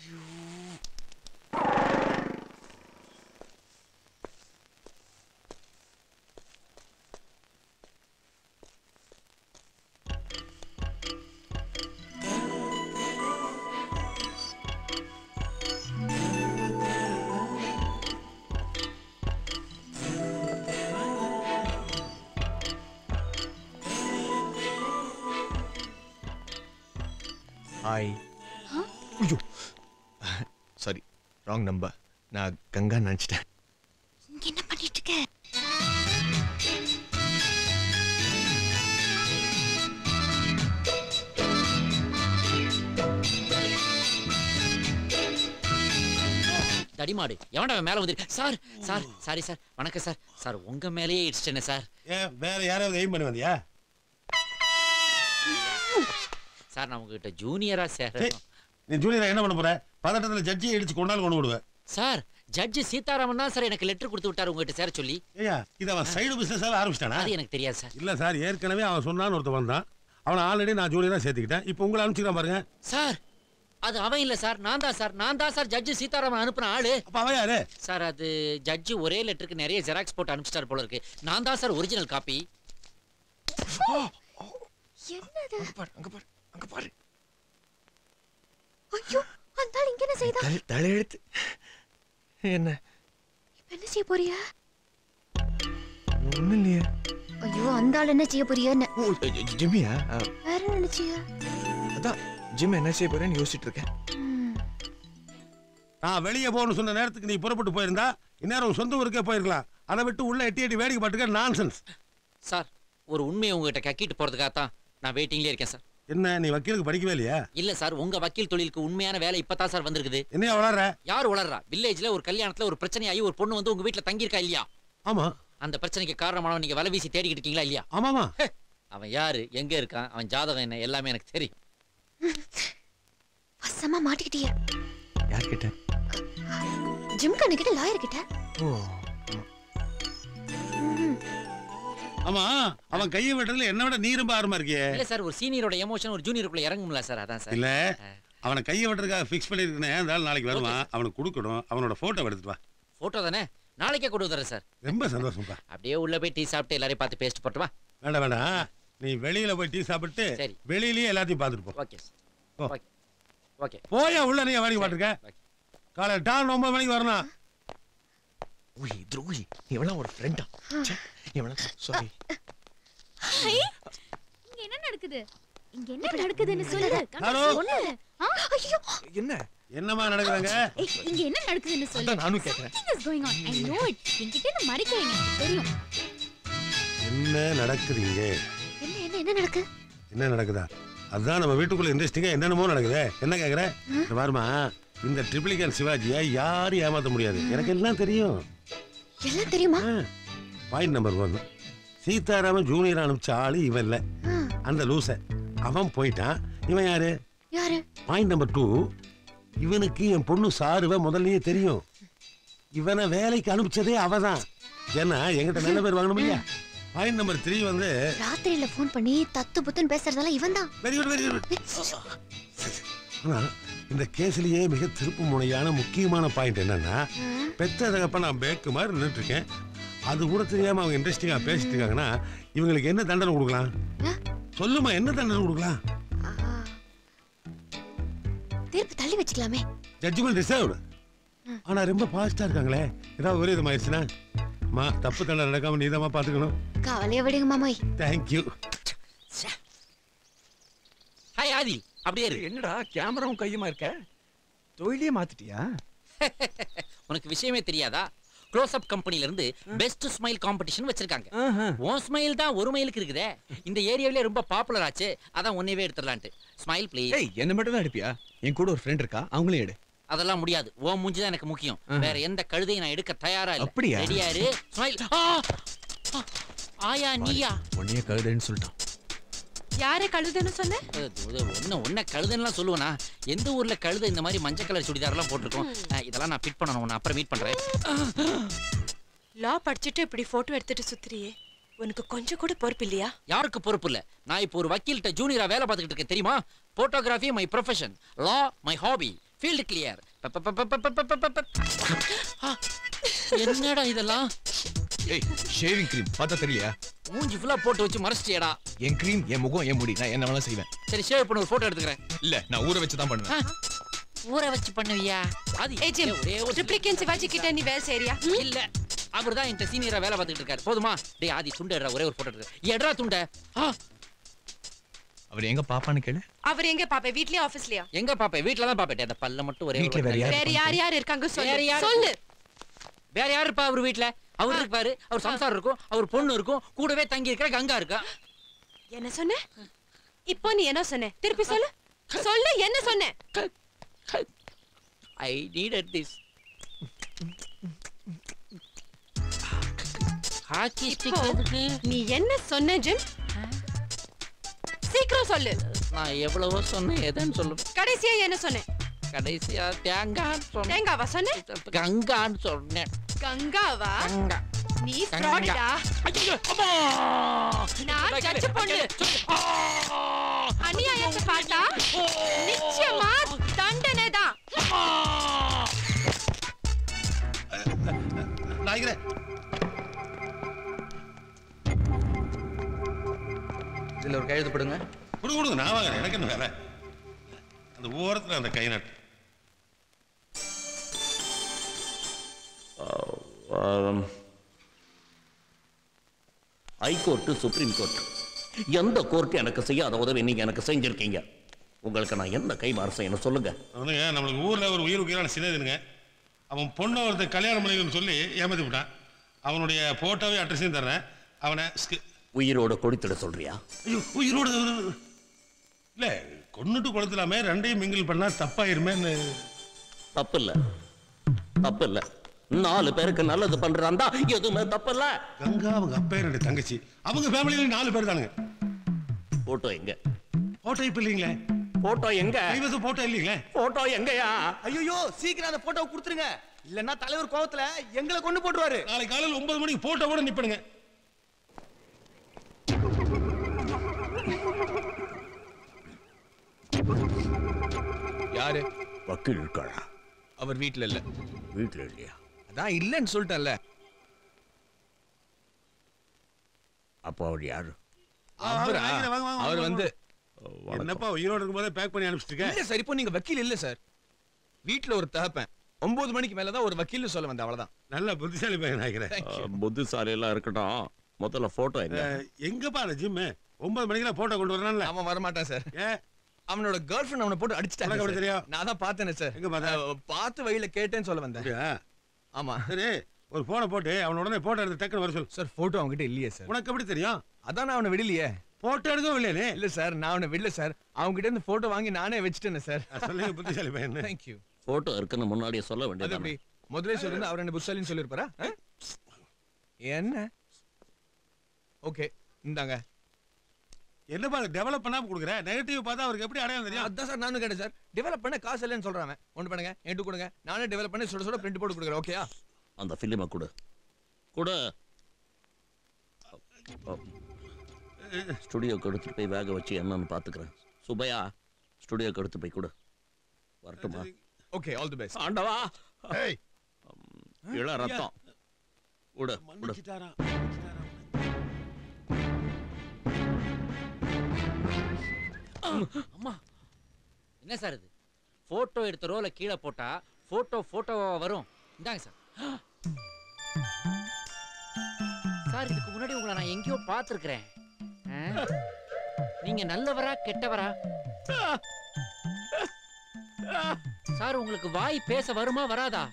ஹாய் ஐயோ சாரி ராங் நம்பர் நான் கங்கா நினச்சிட்டேன் இங்க என்ன பண்ணிட்டு இருக்க தடிமாடு எவன்டா அவன் மேல வந்து சார் சார் சாரி சார் வணக்கம் சார் சார் உங்க மேலேயே இடிச்சிட்டேனே சார் ஏன் வேற யாராவது எய்ம் பண்ணி வந்தியா சார் நான் உங்ககிட்ட ஜூனியரா சார் சரி, நீ ஜூனியரா என்ன பண்ண போற பதட்டத்துல ஜட்ஜியை இடிச்சு கொண்டாலும் கொண்டு விடுவேன் சார் ஜட்ஜி சீதாராமன் தான் சார் எனக்கு லெட்டர் கொடுத்து விட்டாரு உங்ககிட்ட சேர சொல்லி ஏய்யா இது அவன் சைடு பிசினஸாவே ஆரம்பிச்சிட்டானா அது எனக்கு தெரியாது சார் இல்ல சார் ஏற்கனவே அவன் சொன்னான்னு ஒருத்தன் வந்தான் அவனை ஆல்ரெடி நான் ஜூனியரா சேர்த்துக்கிட்டேன் இப்போ உங்களை அனுப்பிச்சுக்கலாம் பாருங்க சார் அது அவன் இல்ல சார் நான் தான் சார் நான் தான் சார் ஜட்ஜி சீதாராமன் அனுப்புன ஆளு அப்ப அவன் யாரு சார் அது ஜட்ஜி ஒரே லெட்டருக்கு நிறைய ஜெராக்ஸ் போட்டு அனுப்பிச்சிட்டார் போல இருக்கு நான் தான் சார் ஒரிஜினல் காப்பி என்னது அங்க பாரு அங்க பாரு ஐயோ அந்த ஆள் இங்க என்ன செய்தா தலை தலையெழுத்து என்ன இப்ப என்ன செய்ய போறியா ஒண்ணும் இல்லையே ஐயோ அந்த ஆள் என்ன செய்ய போறியான்னு ஓ ஜி- ஜி- ஜிம்மியா ஆ, வேற என்ன நினைச்சியா அதான் ஜிம் என்ன செய்ய போறேன்னு யோசிச்சுட்டு இருக்கேன் நான் வெளியே போகணும்னு சொன்ன நேரத்துக்கு நீ புறப்பட்டு போயிருந்தா இந்நேரம் உன் சொந்த ஊருக்கே போயிருக்கலாம் அதை விட்டு உள்ள எட்டி எட்டி வேடிக்கை பார்த்துக்க நான்சென்ஸ் சார் ஒரு உண்மையை உங்ககிட்ட கக்கிட்டு போறதுக்காக தான் நான் வெயிட்டிங்லேயே இருக்கேன் சார் என்ன நீ வக்கீலுக்கு படிக்கவே இல்லையா இல்ல சார் உங்க வக்கீல் தொழிலுக்கு உண்மையான வேலை இப்பதான் சார் வந்திருக்குது என்னையா வளர்ற யார் உளறா வில்லேஜ்ல ஒரு கல்யாணத்துல ஒரு பிரச்சனையாகி ஒரு பொண்ணு வந்து உங்க வீட்ல தங்கியிருக்கா இல்லையா ஆமா அந்த பிரச்சனைக்கு காரணமானவன் நீங்க வலை வீசி தேடிக்கிட்டு இருக்கீங்களா இல்லையா ஆமாமா அவன் யாரு எங்க இருக்கான் அவன் ஜாதகம் என்ன எல்லாமே எனக்கு தெரியும் வசமா மாட்டிக்கிட்டியே யார்கிட்ட ஜிம் கிட்ட லாயர் கிட்ட ஓ ஆமா அவன் கையை வெட்டுறதுல என்ன விட நீ ரொம்ப ஆர்வமா இருக்கியே இல்ல சார் ஒரு சீனியரோட எமோஷன் ஒரு ஜூனியருக்குள்ள இறங்கும்ல சார் அதான் சார் இல்ல அவனை கையை வெட்டுறதுக்காக ஃபிக்ஸ் பண்ணிருக்கேன் அந்த ஆள் நாளைக்கு வருவான் அவனுக்கு கொடுக்கணும் அவனோட போட்டோ எடுத்துட்டு வா போட்டோ தானே நாளைக்கே கொண்டு வந்துடுறேன் சார் ரொம்ப சந்தோஷம்ப்பா அப்படியே உள்ள போய் டீ சாப்பிட்டு எல்லாரையும் பார்த்து பேஸ்ட் போட்டுமா வேண்டாம் வேண்டாம் நீ வெளியில போய் டீ சாப்பிட்டு சரி. வெளியிலயே எல்லாத்தையும் பார்த்துட்டு போ ஓகே போ. ஓகே ஓகே போயா உள்ள நீ வேலைக்கு பாத்துருக்க காலை டான் ஒன்பது மணிக்கு வரணும் உய் துரோகி இவெல்லாம் ஒரு ஃப்ரெண்டா இவெல்லாம் சாரி இங்க என்ன நடக்குது இங்க என்ன நடக்குதுன்னு சொல்லு ஹலோ? சொல்லு ஆ, ஐயோ என்ன என்னம்மா நடக்குறாங்க ஏய், இங்க என்ன நடக்குதுன்னு சொல்லு அதான் நானும் கேக்குறேன். Something is going on. I know it. என்கிட்ட இருந்து மறைக்கிறீங்க எனக்கு தெரியும் என்ன நடக்குது இங்க என்ன என்ன என்ன நடக்கு என்ன நடக்குதா அதுதான் நம்ம வீட்டுக்குள்ள இன்ட்ரெஸ்டிங்கா என்னென்னமோ நடக்குதே என்ன கேக்குற இந்த பாருமா இந்த ட்ரிபிளிகன் சிவாஜியை யாரும் ஏமாத்த முடியாது எனக்கு எல்லாம் தெரியும் எல்லாம் தெரியுமா point number one Seetharaman junior அனுப்பிச்ச ஆளு இவன் இல்ல அந்த லூச அவன் போயிட்டான் இவன் யாரு யாரு பாயிண்ட் நம்பர் டூ இவனுக்கு என் பொண்ணு சாருவ முதல்லயே தெரியும் இவனை வேலைக்கு அனுப்பிச்சதே அவதான் ஏன்னா என்கிட்ட நல்ல பேர் வாங்கணும் இல்லையா பாயிண்ட் நம்பர் த்ரீ வந்து ராத்திரியில ஃபோன் பண்ணி தத்து புத்துன்னு பேசுறதெல்லாம் இவன் தான் வெரி குட் வெரி குட் ஆனா இந்த கேஸ்லயே மிக திருப்பு முனையான முக்கியமான பாயிண்ட் என்னன்னா பெத்த தகப்ப நான் பேக்கு மாதிரி நின்றுட்டு இருக்கேன் அது கூட தெரியாம அவங்க இன்ட்ரெஸ்டிங்கா பேசிட்டு இருக்காங்கன்னா இவங்களுக்கு என்ன தண்டனை கொடுக்கலாம் சொல்லுமா என்ன தண்டனை கொடுக்கலாம் தீர்ப்பு தள்ளி வச்சுக்கலாமே ஜட்ஜ்மெண்ட் ரிசர்வ்டு ஆனா ரொம்ப ஃபாஸ்டா இருக்காங்களே ஏதாவது ஒரு விதம் ஆயிடுச்சுன்னா மா தப்பு தண்டனை நடக்காம நீதாம்மா பாத்துக்கணும் கவலைய விடுங்க மாமாய் தேங்க்யூ ஹாய் ஆதி அப்படியே இரு என்னடா கேமராவும் கையுமா இருக்க தொழிலே மாத்திட்டியா உனக்கு விஷயமே தெரியாதா க்ளோஸ் அப் கம்பெனில இருந்து பெஸ்ட் ஸ்மைல் காம்படிஷன் வச்சிருக்காங்க உன் ஸ்மைல் தான் ஒரு மைலுக்கு இருக்குதே இந்த ஏரியாவிலே ரொம்ப பாப்புலர் ஆச்சு அதான் உன்னையவே எடுத்துடலான்ட்டு ஸ்மைல் ப்ளீஸ் ஏய் என்ன மட்டும் தான் எடுப்பியா என் கூட ஒரு ஃப்ரெண்ட் இருக்கா அவங்களே எடு அதெல்லாம் முடியாது உன் மூஞ்சி தான் எனக்கு முக்கியம் வேற எந்த கழுதையும் நான் எடுக்க தயாரா இல்ல அப்படியா? ரெடியா இரு ஸ்மைல் ஆயா நீயா உன்னைய கழுதுன்னு சொல்லிட்டான் யாரை கழுதுன்னு சொன்ன ஒன்னு ஒன்ன கழுதுன்னுலாம் சொல்லுவேனா எந்த ஊர்ல கழுதை இந்த மாதிரி மஞ்சள் கலர் சுடிதார்லாம் போட்டிருக்கோம் அஹ், இதெல்லாம் நான் ஃபிட் பண்ணணும் உன்னை அப்புறம் மீட் பண்றேன் லா படிச்சுட்டு இப்படி போட்டோ எடுத்துட்டு சுத்துறியே உனக்கு கொஞ்சம் கூட பொறுப்பு இல்லையா யாருக்கு பொறுப்பு இல்ல நான் இப்போ ஒரு வக்கீல்கிட்ட ஜூனியரா வேலை பார்த்துக்கிட்டு இருக்கேன் தெரியுமா போட்டோகிராஃபி மை ப்ரொஃபஷன் லா மை ஹாபி ஃபீல்டு கிளியர் என்னடா இதெல்லாம் ஏய் ஷேவிங் க்ரீம் பார்த்தா தெரியலையா மூஞ்சி ஃபுல்லா போட்டு வச்சு மறைச்சிட்டியடா என் க்ரீம் என் முகம் என் முடி நான் என்ன வேணாலும் செய்வேன் சரி ஷேவ் பண்ண ஒரு போட்டோ எடுத்துக்கிறேன் இல்ல நான் ஊற வச்சு தான் பண்ணுவேன் ஊற வச்சு பண்ணுவியா அது ஏய் ஜிம் ஒரே ஒரு ட்ரிப்ளிகேன் சிவாஜி கிட்ட நீ வேலை செய்யறியா இல்ல அவர் தான் என்கிட்ட சீனியரா வேலை பார்த்துக்கிட்டு இருக்காரு போதுமா டேய் ஆதி துண்டு எடுறா ஒரே ஒரு போட்டோ எடுத்து எடுறா துண்ட அவர் எங்க பாப்பான்னு கேளு அவர் எங்க பாப்பே வீட்லயா ஆபீஸ்லயா எங்க பாப்பேன் வீட்ல தான் பாப்பேன் அந்த பல்ல மட்டும் ஒரே வீட்ல வேற யாரு வேற யார் யார் இருக்காங்க வேற சொல்லு யாரு? சொல்லு வேற யாரு இருப்பா அவர் வீட்ல அவர் இருப்பாரு அவர் சம்சாரம் இருக்கும் அவர் பொண்ணு இருக்கும் கூடவே தங்கி இருக்கிற கங்கா இருக்கா என்ன சொன்ன இப்போ நீ என்ன சொன்ன திருப்பி சொல்லு சொல்லு என்ன சொன்ன I needed this hockey stick இப்போ நீ என்ன சொன்ன ஜிம் சீக்கிரம் சொல்லு நான் எவ்வளவோ சொன்னேன் எதுன்னு சொல்லு கடைசியா என்ன சொன்ன கடைசியா தேங்கான்னு சொன்னேன் தேங்காவா சொன்ன கங்கான்னு சொன்னேன் கங்காவா கங்கா நீ கங்கா. ஃப்ராடா ஐயோ, அம்மா! நான் ஜட்ஜ் பொண்ணு அநியாயத்தை பார்த்தா நிச்சயமா தண்டனை தான் நாய்கிறேன் இதுல ஒரு கையெழுத்து போடுங்க கொடுங்க கொடுங்க நான் வாங்குறேன் எனக்கு என்ன வேலை அந்த ஓரத்துல அந்த கை நாட்டு ஹைகோர்ட்டு சுப்ரீம் கோர்ட் எந்த கோர்ட் எனக்கு செய்யாத உதவி நீங்க எனக்கு செஞ்சிருக்கீங்க உங்களுக்கு நான் என்ன கைமாறு செய்யணும் சொல்லுங்க அவனுங்க நம்மளுக்கு ஊர்ல ஒரு உயிர் உயிரான சின்னதுங்க அவன் பொண்ணை ஒருத்தர் கல்யாணம் பண்ணிக்கணும்னு சொல்லி ஏமாத்தி விட்டான் அவனுடைய போட்டோவே அட்ரஸையும் தர்றேன் அவனை ஸ்கி- உயிரோட கொடுத்துட சொல்றியா ஐயோ உயிரோட இல்ல கொன்னுட்டு கொடுத்துலாமே ரெண்டையும் மிங்கிள் பண்ணா தப்பாயிருமேன்னு தப்பு இல்ல தப்பு இல்ல நாலு பேருக்கு நல்லது பண்றான்டா எதுவுமே தப்பு இல்ல கங்கா அவங்க அப்பா என்னுடைய தங்கச்சி அவங்க ஃபேமிலியில நாலு பேர் தானுங்க போட்டோ எங்க போட்டோ இப்ப இல்லீங்களே போட்டோ எங்க கைவச போட்டோ இல்லீங்களே போட்டோ எங்கயா ஐயோ சீக்கிரம் அந்த போட்டோ கொடுத்துருங்க இல்லன்னா தலைவர் கோவத்துல எங்களை கொண்டு போட்டுருவாரு நாளைக்கு காலையில் ஒன்பது மணிக்கு போட்டோ கூட நிப்பணுங்க யாரு வக்கீல் இருக்காளா அவர் வீட்ல இல்ல வீட்டுல இல்லையா அதான் இல்லைன்னு சொல்லிட்டேன்ல அப்போ அவர் யாரு அவரா வாங்க, வாங்க, வாங்க, அவர் வாங்க, வந்து என்னப்பா உயிரோடு இருக்கும்போதே பேக் பண்ணி அனுப்பிச்சிட்டு இல்ல சார் இப்போ நீங்க வக்கீல் இல்ல சார் வீட்ல ஒரு தகப்பன் ஒன்பது மணிக்கு மேலதான் ஒரு வக்கீல்னு சொல்ல வந்தேன் அவ்வளவுதான் நல்ல புத்திசாலி பையன் நினைக்கிறேன் புத்திசாலி எல்லாம் இருக்கட்டும் முதல்ல போட்டோ எங்க அஹ், எங்கப்பா அந்த ஜிம்மு ஒன்பது மணிக்கெல்லாம் போட்டோ கொண்டு வரணும்ல அவன் வரமாட்டான் சார் ஏன் அவனோட கேர்ள் ஃபிரெண்ட் அவனை போட்டு உனக்கு அடிச்சிட்டாங்க எப்படி சார். தெரியும்? நான் தான் பார்த்தேனே சார் எங்க பார்த்த? அஹ், பார்த்து வழியில கேட்டேன்னு சொல்ல வந்தேன் அப்படியா? ஆமா சரி ஒரு போனை போட்டு அவன உடனே போட்டோ எடுத்து டக்குன்னு வர சொல்லு சார் போட்டோ அவன்கிட்ட இல்லையே சார் உனக்கு எப்படி தெரியும் அதான் நான் அவனை விடலையே போட்டோ எடுக்கவும் இல்லையே இல்ல சார் நான் அவனை விடல சார் அவங்க கிட்ட இருந்து போட்டோ வாங்கி நானே வச்சுட்டேன் சார் சொல்லுங்க புத்திசாலி பையன் தேங்க்யூ போட்டோ இருக்குன்னு முன்னாடியே சொல்ல அது வேண்டியது எப்படி முதலே சொல்லிருந்து அவர் என்ன புத்தாலின்னு சொல்லிருப்பாரா அஹ்? என்ன ஓகே இந்தாங்க என்னப்பா டெவலப் பண்ணாம கொடுக்குற நெகட்டிவ் பார்த்தா அவருக்கு எப்படி அடையாளம் தெரியும் அதான் சார் நானும் கேட்டேன் சார் டெவலப் பண்ண காசு இல்லைன்னு சொல்றாங்க ஒன்று பண்ணுங்க என்கிட்ட கொடுங்க நானே டெவலப் பண்ணி சுட சுட பிரிண்ட் போட்டு கொடுக்குறேன் ஓகேயா அந்த ஃபிலிமை கொடு கொடு ஸ்டுடியோக்கு எடுத்துட்டு போய் வேக வச்சு என்னன்னு பார்த்துக்கிறேன் சுபையா ஸ்டுடியோக்கு எடுத்து போய் கொடு வரட்டுமா ஓகே ஆல் தி பெஸ்ட் ஆண்டவா ஏய் இள ரத்தம் கொடு கொடு மன்னிச்சிட்டாராம் அம்மா என்ன சார் இது போட்டோ எடுத்த ரோல கீழே போட்டா போட்டோ போட்டோவா வரும் இந்தாங்க சார் சார் இதுக்கு முன்னாடி உங்களை நான் எங்கேயோ பார்த்துருக்கிறேன் நீங்க நல்லவரா கெட்டவரா சார் உங்களுக்கு வாய் பேச வருமா வராதா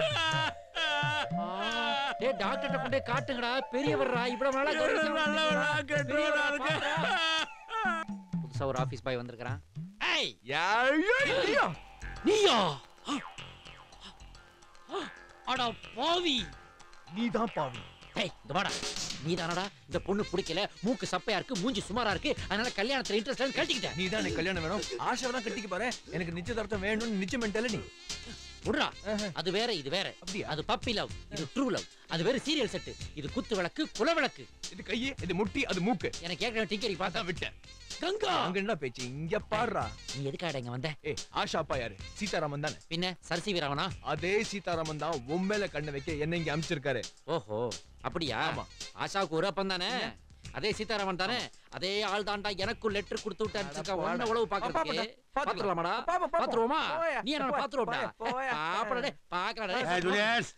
டே டாக்டர்கிட்ட கொண்டே காட்டுங்கடா பெரியவர்ரா இவ்வளவு நாளா கவனிக்காம பெரியவரா, பாருடா. புதுசா ஒரு ஆபீஸ் பாய் வந்திருக்கிறான் ஏய் நீயா அடா பாவி நீதான் பாவி டேய் இந்த வாடா நீ தானடா இந்த பொண்ணு பிடிக்கல மூக்கு சப்பையா இருக்கு மூஞ்சி சுமாரா இருக்கு அதனால கல்யாணத்துல இன்ட்ரெஸ்ட் கட்டிக்கிட்டேன் நீ தான் எனக்கு கல்யாணம் வேணும் ஆஷாவை தான் கட்டிக்க பாரு எனக்கு நிச்சயதார்த்தம் வேணும்னு நிச்சயம் பண்ணிட்டல நீ விடுறா அது வேற இது வேற அப்படியா? அது பப்பி லவ் இது ட்ரூ லவ் அது வேற சீரியல் செட்டு இது குத்து விளக்கு குல விளக்கு இது கையே இது முட்டி அது மூக்கு எனக்கு ஏற்கனவே டிங்கரி பார்த்தா அதான் விட்டேன் கங்கா அங்க என்ன பேச்சு இங்க பாடுறா நீ எதுக்காக இங்க வந்த ஏ ஆஷா அப்பா யாரு சீதாராமன் தானே பின்ன சரசி வீராவனா அதே சீதாராமன் தான் உன் மேல கண்ணை வைக்க என்ன இங்க அமிச்சிருக்காரு ஓஹோ அப்படியா ஆமா. ஆஷாவுக்கு ஒரு அப்பன் தானே அதே சீதாராமன் தானே அதே ஆள் தாண்டா எனக்கும் லெட்டர் கொடுத்து விட்டு அடிச்சிருக்கா போடா. ஒன்ன உழவு பாக்குறதுக்கு பாப்பா, பாத்துக்கலாம். பாத்துலாமாடா பாப்பா, பாப்பா. பாத்துருவோமா போயா, நீ என்ன போயா, பாத்துருவோம்டா போயா, போயா. பாப்படா ஏய், பாக்கறடா ஜூலியஸ்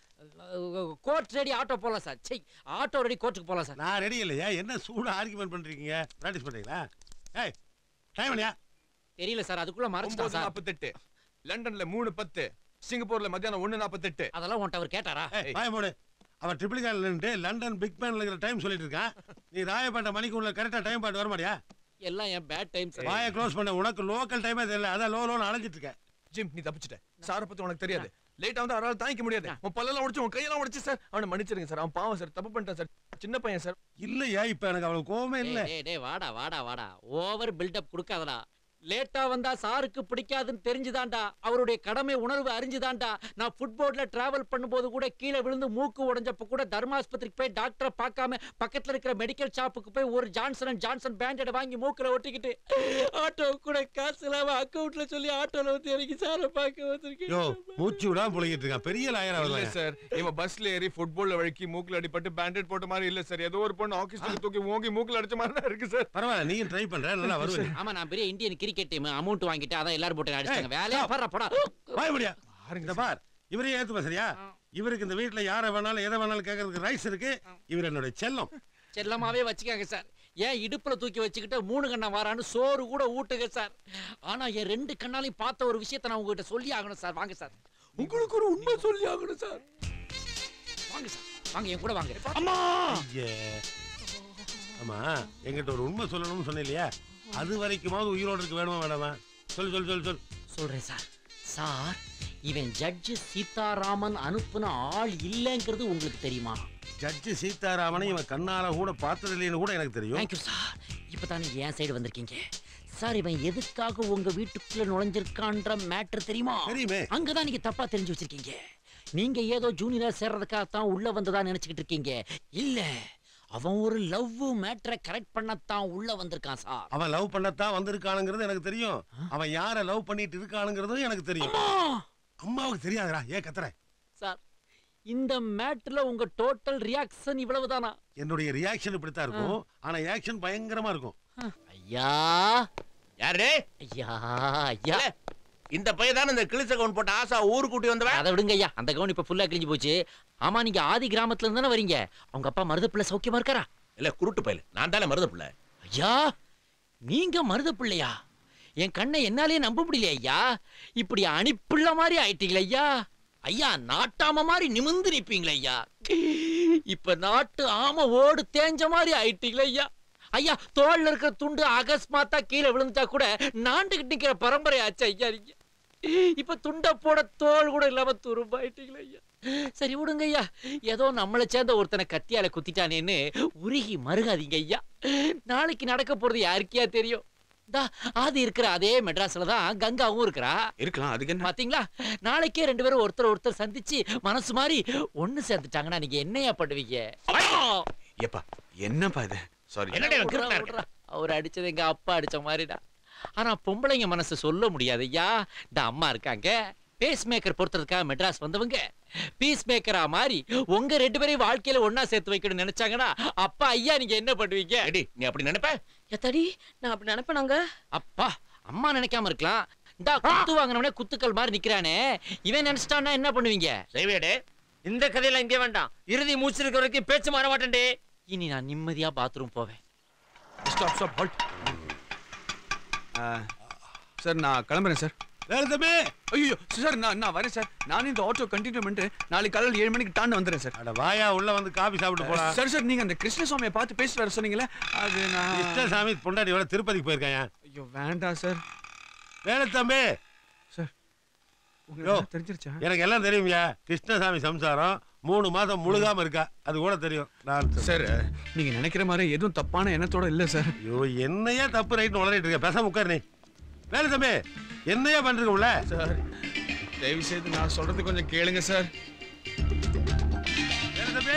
கோர்ட் ரெடி ஆட்டோ போலாம் சார் சை ஆட்டோ ரெடி கோர்ட்டுக்கு போலாம் சார் நான் ரெடி இல்லையா என்ன சூடா ஆர்குமெண்ட் பண்றீங்க பிராக்டிஸ் பண்றீங்களா ஏய் டைம் இல்லையா தெரியல சார் அதுக்குள்ள மறைச்சிட்டா ஒன்பது சார் நாற்பத்தெட்டு லண்டன்ல மூணு பத்து சிங்கப்பூர்ல மத்தியானம் ஒண்ணு நாற்பத்தெட்டு அதெல்லாம் உன்ட்ட அவர் கேட்டாரா ஏய் பாய மூடு அவன் ட்ரிபிள் கார்ல நின்று லண்டன் பிக் பேன்ல இருக்கிற டைம் சொல்லிட்டு இருக்கான் நீ ராயப்பேட்டை மணிக்கு உள்ள கரெக்டா டைம் பார்த்து வர மாட்டியா எல்லாம் என் பேட் டைம் சார் வாயை க்ளோஸ் பண்ண உனக்கு லோக்கல் டைமே தெரியல அதான் லோ லோன்னு அலைஞ்சிட்டு இருக்க ஜிம் நீ தப்பிச்சிட்ட சார பத்தி உனக்கு தெரியாது லேட்டா வந்து அவரால் தாங்கிக்க முடியாது உன் பல்லெல்லாம் உடைச்சு உன் கையெல்லாம் உடைச்சு சார் அவனை மன்னிச்சிருங்க சார் அவன் பாவம் சார் தப்பு பண்ணிட்டான் சார் சின்ன பையன் சார் இல்லையா இப்ப எனக்கு அவ்வளவு கோவமே இல்ல டேய் டேய் வாடா வாடா வாடா ஓவர் பில்டப் கொடுக்காதடா லேட்டா வந்தா சாருக்கு பிடிக்காதுன்னு தெரிஞ்சுதான்டா அவருடைய கடமை உணர்வு அறிஞ்சுதான்டா நான் ஃபுட்போர்ட்ல டிராவல் பண்ணும்போது கூட கீழே விழுந்து மூக்கு உடைஞ்சப்ப கூட தர்மாஸ்பத்திரிக்கு போய் டாக்டரை பார்க்காம பக்கத்துல இருக்கிற மெடிக்கல் ஷாப்புக்கு போய் ஒரு ஜான்சன் அண்ட் ஜான்சன் பேண்டட் வாங்கி மூக்குல ஒட்டிக்கிட்டு ஆட்டோ கூட காசு இல்லாம அக்கவுண்ட்ல சொல்லி ஆட்டோல வந்து இறங்கி சாரை பார்க்க யோ வந்திருக்கேன் மூச்சு விடாம புழைக்கிட்டு இருக்கான் பெரிய லாயரா இல்ல வருவாங்க சார் இவன் பஸ்ல ஏறி ஃபுட்பால்ல வழுக்கி மூக்குல அடிபட்டு பேண்டட் போட்ட மாதிரி இல்ல சார் ஏதோ ஒரு பொண்ணு ஆக்சிஜன் தூக்கி ஓங்கி மூக்குல அடிச்ச மாதிரி தான் இருக்கு சார் பரவாயில்ல நீயும் ட்ரை பண்ற நல்லா வருவேன் ஆமா நான் பெரிய இந்தியன் கிரிக்கெட் டீம் அமௌண்ட் வாங்கிட்டு அதான் எல்லாரும் போட்டு அடிச்சாங்க ஏய், வேலையா stop. பாரு போடா வாய முடியா இந்த பார் இவரே ஏத்து சரியா இவருக்கு இந்த வீட்டுல யாரை வேணாலும் எதை வேணாலும் கேட்கறதுக்கு ரைஸ் இருக்கு இவர் என்னுடைய செல்லம் செல்லமாவே வச்சுக்காங்க சார் ஏன் இடுப்புல தூக்கி வச்சுக்கிட்டு மூணு கண்ணா வாரான்னு சோறு கூட ஊட்டுங்க சார் ஆனா என் ரெண்டு கண்ணாலையும் பார்த்த ஒரு விஷயத்தை நான் உங்ககிட்ட சொல்லி ஆகணும் சார் வாங்க சார் உங்களுக்கு ஒரு உண்மை சொல்லி ஆகணும் சார் வாங்க சார் வாங்க என் கூட வாங்க அம்மா ஐயே. ஆமா என்கிட்ட ஒரு உண்மை சொல்லணும்னு சொன்னேன் இல்லையா அது வரைக்குமாவது உயிரோடு இருக்க வேணுமா வேணாமா சொல்லு சொல்லு சொல்லு சொல்லு சொல்றேன் சார் சார் இவன் ஜட்ஜு சீதாராமன் அனுப்புன ஆள் இல்லைங்கிறது உங்களுக்கு தெரியுமா ஜட்ஜி சீதாராமனை இவன் கண்ணால கூட பார்த்தது இல்லைன்னு கூட எனக்கு தெரியும் தேங்க்யூ சார் இப்பதான் நீங்க என் சைடு வந்திருக்கீங்க சார் இவன் எதுக்காக உங்க வீட்டுக்குள்ள நுழைஞ்சிருக்கான்ற மேட்டர் தெரியுமா தெரியுமே அங்கதான் நீங்க தப்பா தெரிஞ்சு வச்சிருக்கீங்க நீங்க ஏதோ ஜூனியரா சேர்றதுக்காக தான் உள்ள வந்ததா நினைச்சுக்கிட்டு இருக்கீங்க இல்ல அவன் ஒரு லவ் மேட்டரை கரெக்ட் பண்ணத்தான் உள்ள வந்திருக்கான் சார் அவன் லவ் பண்ணத்தான் வந்திருக்கானுங்கிறது எனக்கு தெரியும் அவன் யார லவ் பண்ணிட்டு இருக்கானுங்கிறதும் எனக்கு தெரியும் அம்மாவுக்கு தெரியாதுடா ஏன் கத்துற சார் இந்த மேட்டர்ல உங்க டோட்டல் ரியாக்ஷன் இவ்வளவுதானா என்னுடைய ரியாக்ஷன் இப்படித்தான் இருக்கும் ஆனா ஆக்ஷன் பயங்கரமா இருக்கும் ஐயா யாரு ஐயா ஐயா இந்த பையன் தானே இந்த கிழிச்ச கவுன் போட்ட ஆசா ஊருக்கு கூட்டி வந்தவன் அதை விடுங்க ஐயா அந்த கவுன் இப்ப ஃபுல்லா கிழிஞ்சு போச்சு ஆமா நீங்க ஆதி கிராமத்துல இருந்து தானே வரீங்க அவங்க அப்பா மருதப்பிள்ளை சௌக்கியமா இருக்காரா இல்ல குருட்டு பையல நான் தானே மருத பிள்ளை ஐயா நீங்க மருத பிள்ளையா என் கண்ணை என்னாலே நம்ப முடியல ஐயா இப்படி அணிப்புள்ள மாதிரி ஆயிட்டீங்களே ஐயா ஐயா நாட்டாம மாதிரி நிமிந்து நிப்பீங்களே ஐயா இப்ப நாட்டு ஆம ஓடு தேஞ்ச மாதிரி ஆயிட்டீங்களே ஐயா ஐயா தோல்ல இருக்கிற துண்டு அகஸ்மாத்தா கீழே விழுந்துட்டா கூட நாண்டுகிட்டு நிக்கிற பரம்பரை ஆச்சு ஐயா நீங்க இப்ப துண்டை போட தோல் கூட இல்லாம துரும்பாயிட்டீங்களே ஐயா சரி விடுங்க ஐயா ஏதோ நம்மளை சேர்ந்த ஒருத்தனை கத்தியால குத்திட்டானேன்னு உருகி மருகாதீங்க ஐயா நாளைக்கு நடக்க போறது யாருக்கியா தெரியும் தா ஆதி இருக்கிற அதே மெட்ராஸ்ல தான் கங்காவும் இருக்கிறா இருக்கலாம் அதுக்கு என்ன பாத்தீங்களா நாளைக்கே ரெண்டு பேரும் ஒருத்தர் ஒருத்தர் சந்திச்சு மனசு மாதிரி ஒண்ணு சேர்ந்துட்டாங்கன்னா நீங்க என்னையா பண்ணுவீங்க ஏப்பா என்னப்பா இது சாரி விட்றா, விட்றா. அவர் அடிச்சது எங்க அப்பா அடிச்ச மாதிரிடா ஆனா பொம்பளைங்க மனசு சொல்ல முடியாது ஐயா இந்த அம்மா இருக்காங்க பேஸ் மேக்கர் பொறுத்ததுக்காக மெட்ராஸ் வந்தவங்க பீஸ் மேக்கரா மாதிரி உங்க ரெண்டு பேரையும் வாழ்க்கையில ஒண்ணா சேர்த்து வைக்கணும்னு நினைச்சாங்கன்னா அப்பா ஐயா நீங்க என்ன பண்ணுவீங்க நீ அப்படி நினைப்ப எத்தடி நான் அப்படி நினைப்பேனாங்க அப்பா அம்மா நினைக்காம இருக்கலாம் இந்த குத்து வாங்கினவனே குத்துக்கள் மாதிரி நிக்கிறானே இவன் நினைச்சிட்டான்னா என்ன பண்ணுவீங்க செய்வேடே இந்த கதையெல்லாம் இங்கே வேண்டாம் இறுதி மூச்சு இருக்கிற வரைக்கும் பேச்சு மாற மாட்டேன்டே இனி நான் நிம்மதியா பாத்ரூம் போவேன் ஸ்டாப் ஸ்டாப் ஹால்ட் சார் நான் கிளம்புறேன் சார் வேற தம்பி ஐயோ சார் நான் நான் வரேன் சார் நானும் இந்த ஆட்டோ கண்டினியூ பண்ணிட்டு நாளைக்கு காலையில் ஏழு மணிக்கு டான்னு வந்துடுறேன் சார் அட வாயா உள்ள வந்து காபி சாப்பிட்டு போலாம் சார் சார் நீங்க அந்த கிருஷ்ணசுவாமியை பார்த்து பேசிட்டு வர சொன்னீங்களே அது நான் கிருஷ்ணசாமி பொண்டாடி வேலை திருப்பதிக்கு போயிருக்கான் ஐயோ வேண்டாம் சார் வேலை தம்பி சார் யோ, உங்களுக்கு தெரிஞ்சிருச்சா எனக்கு எல்லாம் தெரியும்யா கிருஷ்ணசாமி சம்சாரம் மூணு மாதம் முழுகாம இருக்கா அது கூட தெரியும் நான் சார் நீங்க நினைக்கிற மாதிரி எதுவும் தப்பான எண்ணத்தோட இல்ல சார் ஐயோ என்னையா தப்பு ரைட்னு உளறிட்டு இருக்க பேசாம உட்காரு நீ வேலை தம்பி என்னையா பண்றீங்க உள்ள சார் தயவு செய்து நான் சொல்றது கொஞ்சம் கேளுங்க சார் வேலை தம்பி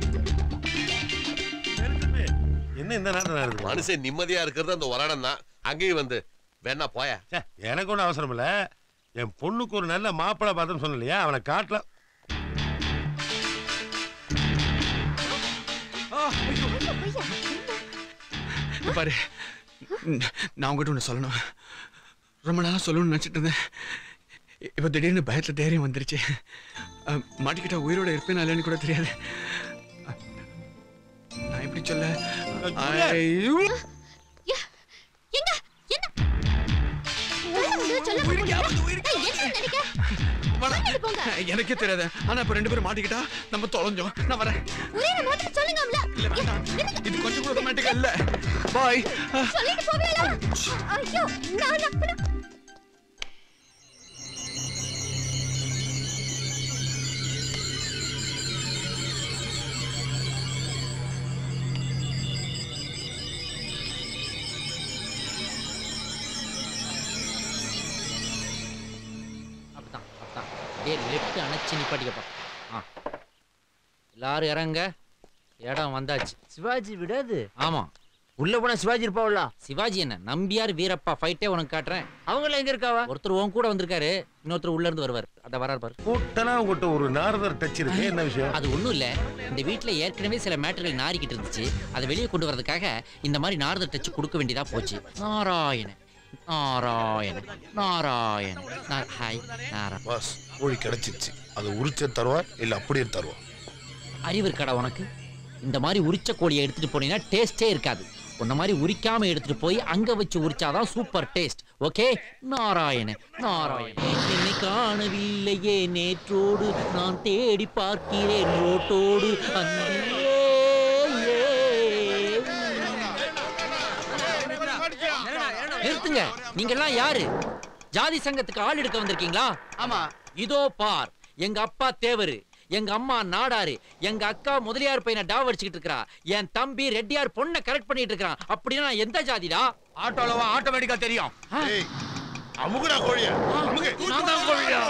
வேலை தம்பி என்ன இந்த நேரத்தில் நடக்குது மனுஷன் நிம்மதியா இருக்கிறது அந்த வராடம் தான் அங்கேயும் வந்து வேணா போயா ச்சே, எனக்கு ஒன்றும் அவசரம் இல்லை என் பொண்ணுக்கு ஒரு நல்ல மாப்பிள்ளை பார்த்தோன்னு சொன்ன இல்லையா அவனை காட்டல இங்க பாரு ந- நான் உங்ககிட்ட ஒன்று சொல்லணும் ரொம்ப நாளாக சொல்லணும்னு நினச்சிட்டு இருந்தேன் இ- இப்போ திடீர்னு பயத்தில் தைரியம் வந்துருச்சு அஹ், மாட்டிக்கிட்டா உயிரோட இருப்பேன் இல்லைன்னு கூட தெரியாது அஹ், நான் எப்படி சொல்ல ஐயோ! எங்க என்ன சொல்ல சொல்லிட்டு போங்க எனக்கே தெரியாது ஆனா இப்ப ரெண்டு பேரும் மாட்டிக்கிட்டா நம்ம தொலைஞ்சோம் நான் வரேன் உயிரை மாத்திர சொல்லுங்கம்ல இல்ல வேண்டாம் இது கொஞ்சம் கூட ரொமான்டிக்கா இல்ல பாய் சொல்லிட்டு போவேல ஐயோ நான் நம்பல அப்படிதான் அப்படிதான் அப்படியே லெஃப்ட் அணைச்சு நிப்பாட்டிக்கப்பா ஆ எல்லாரும் இறங்க இடம் வந்தாச்சு சிவாஜி விடாது ஆமா உள்ள போனா சிவாஜி இருப்பாவுல சிவாஜி என்ன நம்பியார் வீரப்பா ஃபைட்டே உனக்கு காட்டுறேன் அவங்கள எங்க இருக்காவா ஒருத்தர் உன் கூட வந்திருக்காரு இன்னொருத்தர் உள்ள இருந்து வருவார் அத வரார் பாரு கூட்டனா உங்ககிட்ட ஒரு நாரதர் டச் இருக்கு என்ன விஷயம் அது ஒண்ணும் இல்ல இந்த வீட்ல ஏற்கனவே சில மேட்டர்கள் நாரிக்கிட்டு இருந்துச்சு அதை வெளியே கொண்டு வரதுக்காக இந்த மாதிரி நாரத டச் கொடுக்க வேண்டியதா போச்சு நாராயண நாராயண நாராயண நா- ஹாய் நாரா பாஸ் கோழி கிடைச்சிருச்சு அது உரிச்ச தருவா இல்ல அப்படியே தருவா அறிவு இருக்காடா உனக்கு இந்த மாதிரி உரிச்ச கோழியை எடுத்துட்டு போனீங்கன்னா டேஸ்டே இருக்காது உன்ன மாதிரி உரிக்காம எடுத்துட்டு போய் அங்க வச்சு உரிச்சாதான் super taste okay Narayana Narayana என்னை காணவில்லையே நேற்றோடு நான் தேடி பார்க்கிறேன் ரோட்டோடு அங்கே நிறுத்துங்க நீங்க எல்லாம் யாரு ஜாதி சங்கத்துக்கு ஆள் எடுக்க வந்திருக்கீங்களா ஆமா இதோ பார் எங்க அப்பா தேவரு எங்க அம்மா நாடாரு எங்க அக்கா முதலியார் பையனை டாவ் அடிச்சுக்கிட்டு இருக்கா என் தம்பி ரெட்டியார் பொண்ணை கரெக்ட் பண்ணிட்டு இருக்கான் அப்படின்னா நான் எந்த ஜாதிடா ஆட்டோலவா ஆட்டோமேட்டிக்கா தெரியும் அமுகுடா கோழிய அமுகு நான் தான் கோழியா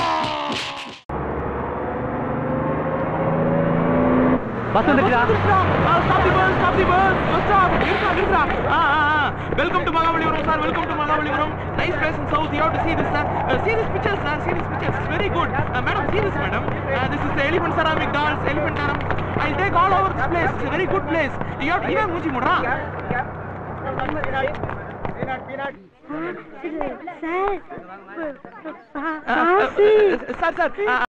பஸ் வந்துருச்சா stop the bus stop the bus bus stop நிறுத்தா நிறுத்தா ah ah welcome to Mahabalipuram sir welcome to Mahabalipuram nice place in south you have to see this sir uh, see this picture sir see this picture it's very good uh, madam see this madam uh, this is the elephant ceramic dolls elephant taram i'll take all over this place it's a very good place you have to இவன் மூஞ்சி முடுறா sir sir